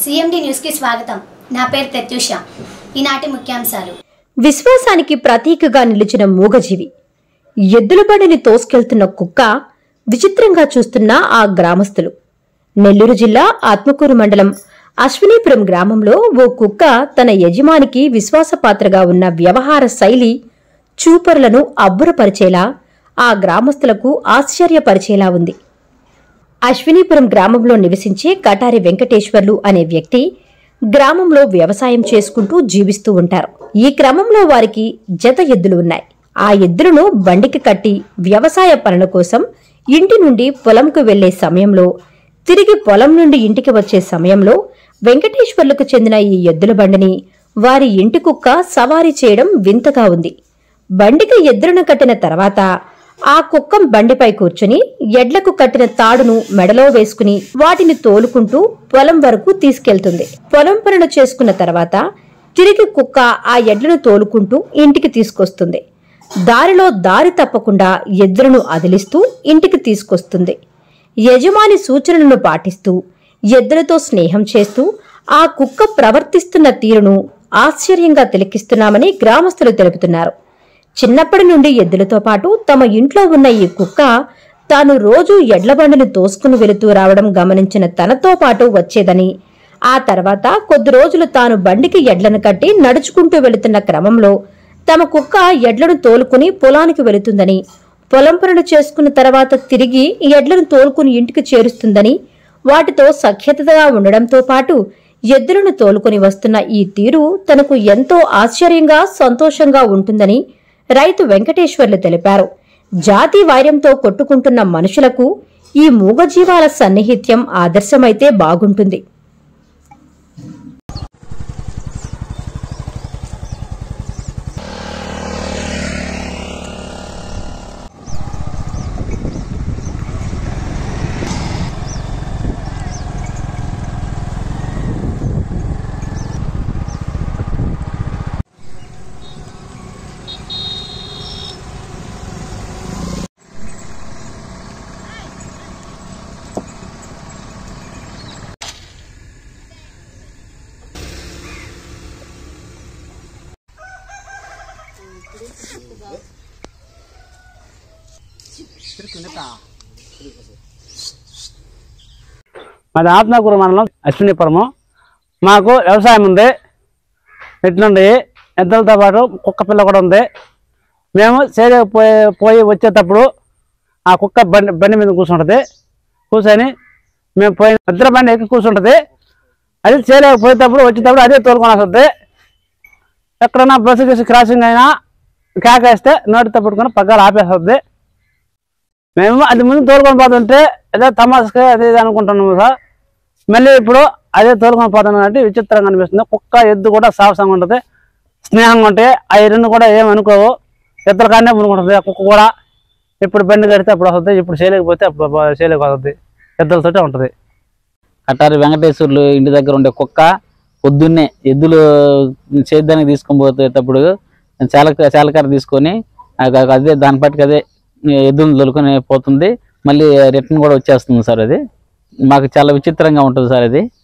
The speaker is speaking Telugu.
సిఎండి న్యూస్కి స్వాగతం నా పేరు ప్రత్యూష ఈనాటి ముఖ్యాంశాలు విశ్వాసానికి ప్రతీకగా నిలిచిన మూగజీవి ఎద్దుల బండిని తోసుకెళ్తున్న కుక్క విచిత్రంగా చూస్తున్న ఆ గ్రామస్తులు నెల్లూరు జిల్లా ఆత్మకూరు మండలం అశ్వినీపురం గ్రామంలో ఓ కుక్క తన యజమానికి విశ్వాసపాత్రగా ఉన్న వ్యవహార శైలి చూపరులను అబ్బురపరిచేలా ఆ గ్రామస్తులకు ఆశ్చర్యపరిచేలా ఉంది అశ్వినీపురం గ్రామంలో నివసించే కటారి వెంకటేశ్వర్లు అనే వ్యక్తి గ్రామంలో వ్యవసాయం చేసుకుంటూ జీవిస్తూ ఉంటారు ఈ క్రమంలో వారికి జత ఎద్దులు ఉన్నాయి ఆ ఎద్దులను బండికి కట్టి వ్యవసాయ పనుల కోసం ఇంటి నుండి పొలంకు వెళ్లే సమయంలో తిరిగి పొలం నుండి ఇంటికి వచ్చే సమయంలో వెంకటేశ్వర్లకు చెందిన ఈ ఎద్దుల బండిని వారి ఇంటి కుక్క సవారీ చేయడం వింతగా ఉంది బండికి ఎద్దులను కట్టిన తర్వాత ఆ కుక్క బండిపై కూర్చుని ఎడ్లకు కట్టిన తాడును మెడలో వేసుకుని వాటిని తోలుకుంటూ పొలం వరకు తీసుకెళ్తుంది పొలం పనులు చేసుకున్న తర్వాత తిరిగి కుక్క ఆ ఎడ్లను తోలుకుంటూ ఇంటికి తీసుకొస్తుంది దారిలో దారి తప్పకుండా ఎద్దులను అదిలిస్తూ ఇంటికి తీసుకొస్తుంది యజమాని సూచనలను పాటిస్తూ ఎద్దులతో స్నేహం చేస్తూ ఆ కుక్క ప్రవర్తిస్తున్న తీరును ఆశ్చర్యంగా తిలకిస్తున్నామని గ్రామస్తులు తెలుపుతున్నారు చిన్నప్పటి నుండి ఎద్దులతో పాటు తమ ఇంట్లో ఉన్న ఈ కుక్క తాను రోజూ ఎడ్లబండిని తోసుకుని వెళుతూ రావడం గమనించిన తనతో పాటు వచ్చేదని ఆ తర్వాత కొద్ది రోజులు తాను బండికి ఎడ్లను కట్టి నడుచుకుంటూ వెళుతున్న క్రమంలో తమ కుక్క ఎడ్లను తోలుకుని పొలానికి వెళుతుందని పొలం పనులు చేసుకున్న తర్వాత తిరిగి ఎడ్లను తోలుకుని ఇంటికి చేరుస్తుందని వాటితో సఖ్యతగా ఉండడంతో పాటు ఎద్దులను తోలుకొని వస్తున్న ఈ తీరు తనకు ఎంతో ఆశ్చర్యంగా సంతోషంగా ఉంటుందని రైతు వెంకటేశ్వర్లు తెలిపారు జాతి వైర్యంతో కొట్టుకుంటున్న మనుషులకు ఈ మూగజీవాల సన్నిహిత్యం ఆదర్శమైతే బాగుంటుంది మాది ఆత్మకూరు మండలం అశ్వినిపురము మాకు వ్యవసాయం ఉంది ఎట్లుండి ఎద్దులతో పాటు కుక్క పిల్ల కూడా ఉంది మేము సేద పోయి పోయి వచ్చేటప్పుడు ఆ కుక్క బండి బండి మీద కూర్చుంటుంది కూర్చొని మేము పోయిన ఇద్దరు బండి ఎక్కి కూర్చుంటుంది అది చేలేక పోయేటప్పుడు వచ్చేటప్పుడు అదే తోలుకొని వస్తుంది ఎక్కడన్నా బస్సు గీసు క్రాసింగ్ అయినా కేకేస్తే నోటితో పట్టుకొని పగ్గాలు ఆపేస్తుంది మేము అది ముందు తోలుకొని పోతుంటే ఏదో తమాషగా అదే ఇది అనుకుంటున్నాము సార్ మళ్ళీ ఇప్పుడు అదే తోలుకొని పోతున్నాం అంటే విచిత్రంగా అనిపిస్తుంది కుక్క ఎద్దు కూడా సాహసంగా ఉంటుంది స్నేహంగా ఉంటాయి ఆ రెండు కూడా ఏం అనుకోవు ఎద్దుల కాడనే మునుకుంటుంది ఆ కుక్క కూడా ఇప్పుడు బండి కడితే అప్పుడు వస్తుంది ఇప్పుడు చేయలేకపోతే అప్పుడు చేయలేక వస్తుంది ఎద్దులతోటే ఉంటుంది కటారి వెంకటేశ్వర్లు ఇంటి దగ్గర ఉండే కుక్క పొద్దున్నే ఎద్దులు సేద్యానికి తీసుకొని పోతేటప్పుడు చాలక చాలకార తీసుకొని ఆ- అదే దాని పట్టుకు అదే ఎద్దులను దొరుకుని పోతుంది మళ్ళీ రిటర్న్ కూడా వచ్చేస్తుంది సార్ అది మాకు చాలా విచిత్రంగా ఉంటుంది సార్ అది